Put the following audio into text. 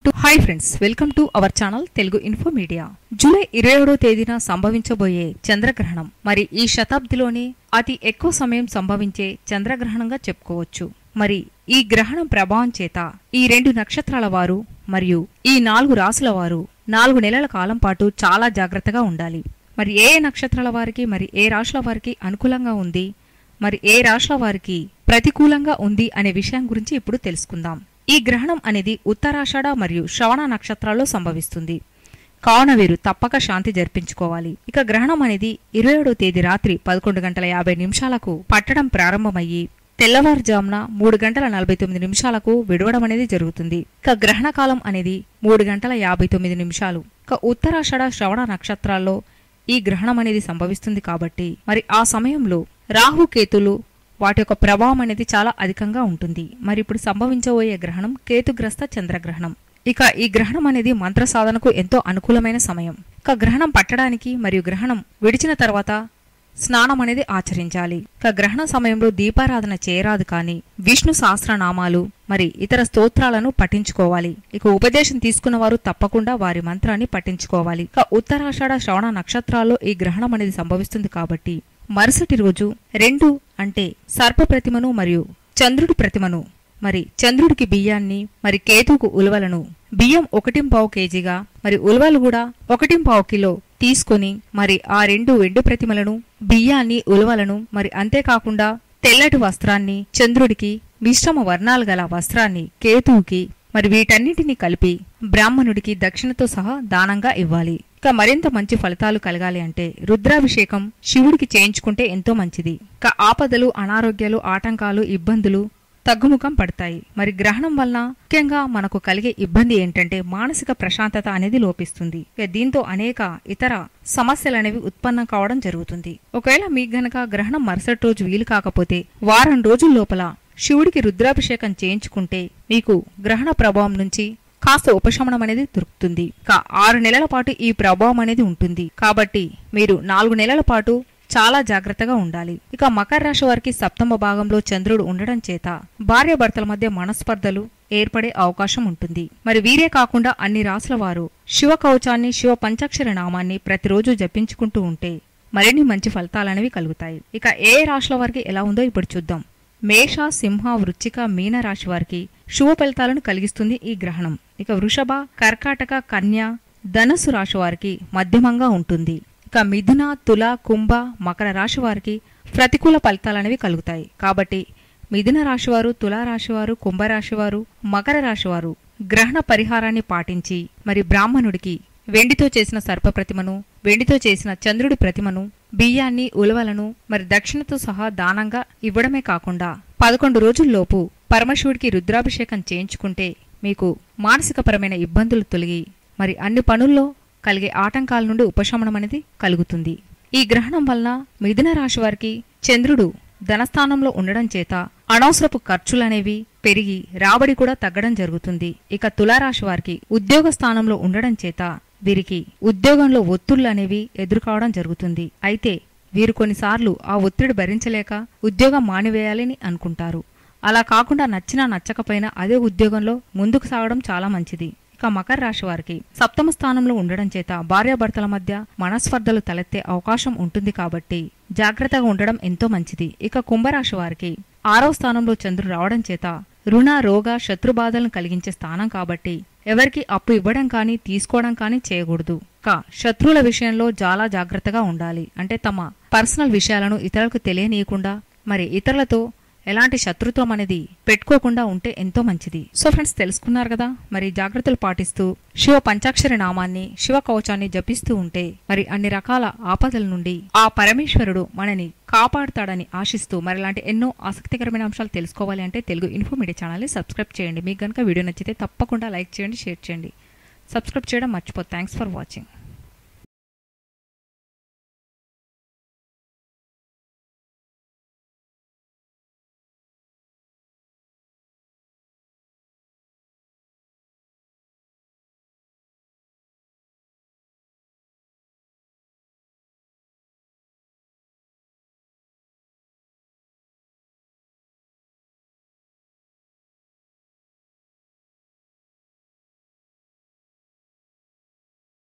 to hi friends welcome to our channel Telugu info media July ఇరవై ఏడో తేదీన సంభవించబోయే చంద్రగ్రహణం మరి ఈ శతాబ్దిలోనే అతి ఎక్కువ సమయం సంభవించే చంద్రగ్రహణంగా చెప్పుకోవచ్చు మరి ఈ గ్రహణం ప్రభావం చేత ఈ రెండు నక్షత్రాల వారు మరియు ఈ నాలుగు రాసుల వారు నాలుగు నెలల కాలం పాటు చాలా జాగ్రత్తగా ఉండాలి మరి ఏ ఏ నక్షత్రాల వారికి మరి ఏ రాశుల వారికి అనుకూలంగా ఉంది మరి ఏ రాశుల వారికి ప్రతికూలంగా ఉంది అనే విషయం గురించి ఇప్పుడు తెలుసుకుందాం ఈ గ్రహణం అనేది ఉత్తరాషాఢ మరియు శ్రవణ నక్షత్రాల్లో సంభవిస్తుంది కావున వీరు తప్పక శాంతి జరిపించుకోవాలి ఇక గ్రహణం అనేది ఇరవై ఏడో తేదీ రాత్రి పదకొండు గంటల యాభై నిమిషాలకు పట్టడం ప్రారంభమయ్యి తెల్లవారుజామున మూడు గంటల నలభై తొమ్మిది నిమిషాలకు విడవడం అనేది జరుగుతుంది ఇక గ్రహణ కాలం అనేది మూడు గంటల యాభై తొమ్మిది నిమిషాలు ఇక ఉత్తరాషాఢ శ్రవణ నక్షత్రాల్లో ఈ గ్రహణం అనేది సంభవిస్తుంది కాబట్టి మరి ఆ సమయంలో రాహుకేతులు వాటి యొక్క ప్రభావం అనేది చాలా అధికంగా ఉంటుంది మరి ఇప్పుడు సంభవించబోయే గ్రహణం కేతుగ్రస్త చంద్రగ్రహణం ఇక ఈ గ్రహణం అనేది మంత్ర సాధనకు ఎంతో అనుకూలమైన సమయం ఇక గ్రహణం పట్టడానికి మరియు గ్రహణం విడిచిన తర్వాత స్నానం అనేది ఆచరించాలి ఇక గ్రహణ సమయంలో దీపారాధన చేయరాదు కానీ విష్ణు సహస్రనామాలు మరి ఇతర స్తోత్రాలను పఠించుకోవాలి ఇక ఉపదేశం తీసుకున్న వారు తప్పకుండా వారి మంత్రాన్ని పఠించుకోవాలి ఇక ఉత్తరాషాఢ శ్రవణ నక్షత్రాల్లో ఈ గ్రహణం అనేది సంభవిస్తుంది కాబట్టి మరుసటి రోజు రెండు అంటే సర్ప ప్రతిమను మరియు చంద్రుడి ప్రతిమను మరి చంద్రుడికి బియ్యాన్ని మరి కేతుకు ఉలువలను బియ్యం ఒకటింపావు కేజీగా మరి ఉలువలు కూడా ఒకటింపావు కిలో తీసుకొని మరి ఆ రెండు వెండి ప్రతిమలను బియ్యాన్ని ఉలువలను మరి అంతేకాకుండా తెల్లటి వస్త్రాన్ని చంద్రుడికి మిశ్రమ వర్ణాలు గల వస్త్రాన్ని కేతువుకి మరి వీటన్నిటిని కలిపి బ్రాహ్మణుడికి దక్షిణతో సహా దానంగా ఇవ్వాలి ఇక మరింత మంచి ఫలితాలు కలగాలి అంటే రుద్రాభిషేకం శివుడికి చేయించుకుంటే ఎంతో మంచిది ఇక ఆపదలు అనారోగ్యాలు ఆటంకాలు ఇబ్బందులు తగ్గుముఖం పడతాయి మరి గ్రహణం వలన ముఖ్యంగా మనకు కలిగే ఇబ్బంది ఏంటంటే మానసిక ప్రశాంతత అనేది లోపిస్తుంది ఇక దీంతో అనేక ఇతర సమస్యలు అనేవి ఉత్పన్నం కావడం జరుగుతుంది ఒకవేళ మీకు గనక గ్రహణం మరుసటి రోజు వీలు కాకపోతే వారం రోజుల లోపల శివుడికి రుద్రాభిషేకం చేయించుకుంటే మీకు గ్రహణ ప్రభావం నుంచి కాస్త ఉపశమనం అనేది దొరుకుతుంది ఇక ఆరు నెలల పాటు ఈ ప్రభావం అనేది ఉంటుంది కాబట్టి మీరు నాలుగు నెలల పాటు చాలా జాగ్రత్తగా ఉండాలి ఇక మకర రాశి వారికి సప్తమ భాగంలో చంద్రుడు ఉండడం చేత భార్యాభర్తల మధ్య మనస్పర్ధలు ఏర్పడే అవకాశం ఉంటుంది మరి వీరే కాకుండా అన్ని రాసుల వారు శివ కవచాన్ని శివ పంచాక్షర నామాన్ని ప్రతిరోజు జపించుకుంటూ ఉంటే మరిన్ని మంచి ఫలితాలనేవి కలుగుతాయి ఇక ఏ రాశుల వారికి ఎలా ఉందో ఇప్పుడు చూద్దాం మేష సింహ వృచ్చిక మీన రాశి వారికి శుభ ఫలితాలను కలిగిస్తుంది ఈ గ్రహణం ఇక వృషభ కర్కాటక కన్య ధనస్సు రాశి వారికి మధ్యమంగా ఉంటుంది ఇక మిథున తుల కుంభ మకర రాశి వారికి ప్రతికూల ఫలితాలనేవి కలుగుతాయి కాబట్టి మిథున రాశివారు తులారాశివారు కుంభరాశివారు మకర రాశివారు గ్రహణ పరిహారాన్ని పాటించి మరి బ్రాహ్మణుడికి వెండితో చేసిన సర్ప ప్రతిమను వెండితో చేసిన చంద్రుడి ప్రతిమను బియ్యాన్ని ఉలవలను మరి దక్షిణతో సహా దానంగా ఇవ్వడమే కాకుండా పదకొండు రోజుల్లోపు పరమశివుడికి రుద్రాభిషేకం చేయించుకుంటే మీకు మానసికపరమైన ఇబ్బందులు తొలగి మరి అన్ని పనుల్లో కలిగే ఆటంకాల నుండి ఉపశమనం అనేది కలుగుతుంది ఈ గ్రహణం వలన మిథున రాశి వారికి చంద్రుడు ధనస్థానంలో ఉండడం చేత అనవసరపు ఖర్చులనేవి పెరిగి రాబడి కూడా తగ్గడం జరుగుతుంది ఇక తులారాశి వారికి ఉద్యోగ స్థానంలో ఉండడం చేత వీరికి ఉద్యోగంలో ఒత్తిళ్లు అనేవి ఎదుర్కోవడం జరుగుతుంది అయితే వీరు కొన్నిసార్లు ఆ ఒత్తిడి భరించలేక ఉద్యోగం మానివేయాలని అనుకుంటారు అలా కాకుండా నచ్చినా నచ్చకపోయినా అదే ఉద్యోగంలో ముందుకు సాగడం చాలా మంచిది ఇక మకర రాశి వారికి సప్తమ స్థానంలో ఉండడం చేత భార్యాభర్తల మధ్య మనస్పర్ధలు తలెత్తే అవకాశం ఉంటుంది కాబట్టి జాగ్రత్తగా ఉండడం ఎంతో మంచిది ఇక కుంభరాశి వారికి ఆరవ స్థానంలో చంద్రుడు రావడం చేత రుణ రోగ శత్రుబాధలను కలిగించే స్థానం కాబట్టి ఎవరికి అప్పు ఇవ్వడం కానీ తీసుకోవడం కానీ చేయకూడదు కా శత్రువుల విషయంలో చాలా జాగ్రత్తగా ఉండాలి అంటే తమ పర్సనల్ విషయాలను ఇతరులకు తెలియనీయకుండా మరి ఇతరులతో ఎలాంటి శత్రుత్వం అనేది పెట్టుకోకుండా ఉంటే ఎంతో మంచిది సో ఫ్రెండ్స్ తెలుసుకున్నారు కదా మరి జాగ్రత్తలు పాటిస్తూ శివ పంచాక్షరి నామాన్ని శివ కవచాన్ని జపిస్తూ ఉంటే మరి అన్ని రకాల ఆపదల నుండి ఆ పరమేశ్వరుడు మనని కాపాడుతాడని ఆశిస్తూ మరి ఇలాంటి ఎన్నో ఆసక్తికరమైన అంశాలు తెలుసుకోవాలి అంటే తెలుగు ఇన్ఫో మీడియా ఛానల్ని సబ్స్క్రైబ్ చేయండి మీకు కనుక వీడియో నచ్చితే తప్పకుండా లైక్ చేయండి షేర్ చేయండి సబ్స్క్రైబ్ చేయడం మర్చిపో థ్యాంక్స్ ఫర్ వాచింగ్